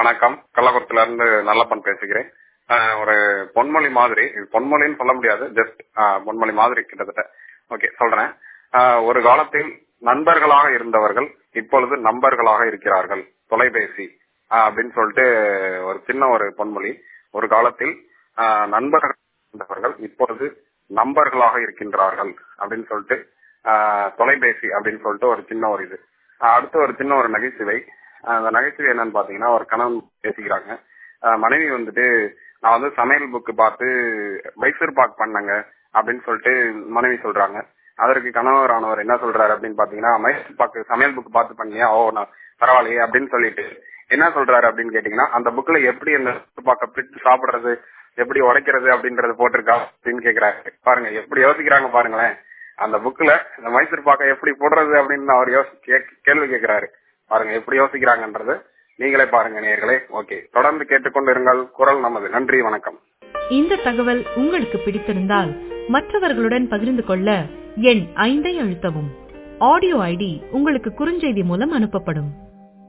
வணக்கம் கள்ளக்குளத்துல இருந்து நல்லப்பன் பேசுகிறேன் ஆஹ் ஒரு பொன்மொழி மாதிரி இது பொன்மொழின்னு சொல்ல முடியாது ஜஸ்ட் பொன்மொழி மாதிரி கிட்டத்தட்ட ஓகே சொல்றேன் ஆஹ் ஒரு காலத்தில் நண்பர்களாக இருந்தவர்கள் இப்பொழுது நண்பர்களாக இருக்கிறார்கள் தொலைபேசி ஆஹ் அப்படின்னு சொல்லிட்டு ஒரு சின்ன ஒரு பொன்மொழி ஒரு காலத்தில் ஆஹ் நண்பர்கள் இருந்தவர்கள் இப்பொழுது நண்பர்களாக இருக்கின்றார்கள் அப்படின்னு சொல்லிட்டு ஆஹ் தொலைபேசி அப்படின்னு சொல்லிட்டு ஒரு சின்ன ஒரு இது ஆஹ் அடுத்து ஒரு சின்ன ஒரு நகைச்சுவை ஆஹ் அந்த நகைச்சுவை என்னன்னு பாத்தீங்கன்னா ஒரு கணவன் பேசிக்கிறாங்க ஆஹ் மனைவி வந்துட்டு நான் வந்து சமையல் புக்கு பார்த்து மைசூர் பாக் பண்ணங்க அப்படின்னு சொல்லிட்டு மனைவி சொல்றாங்க அதற்கு கணவரானவர் என்ன சொல்றாரு அப்படின்னு பாத்தீங்கன்னா மைசூர் பாக்கு சமையல் புக் பார்த்து பண்ணியா ஓ நான் பரவாயில்லையே அப்படின்னு சொல்லிட்டு என்ன சொல்றாரு அப்படின்னு கேட்டீங்கன்னா அந்த புக்ல எப்படி அந்த மைசூர் பாக்க பிரிச்சு சாப்பிடுறது எப்படி உடைக்கிறது அப்படின்றது போட்டிருக்கா அப்படின்னு கேக்குறாரு பாருங்க எப்படி யோசிக்கிறாங்க பாருங்களேன் அந்த புக்ல இந்த மைசூர் பாக்க எப்படி போடுறது அப்படின்னு அவர் யோசி கே- கேள்வி கேட்கிறாரு பாருங்க எப்படி யோசிக்கிறாங்கன்றது நீங்களே பாருங்க நேயர்களே ஓகே தொடர்ந்து கேட்டுக்கொண்டு இருங்கள் குரல் நமது நன்றி வணக்கம் இந்த தகவல் உங்களுக்கு பிடித்திருந்தால் மற்றவர்களுடன் பகிர்ந்து கொள்ள எண் ஐந்தை அழுத்தவும் ஆடியோ ஐடி உங்களுக்கு குறுஞ்செய்தி மூலம் அனுப்பப்படும்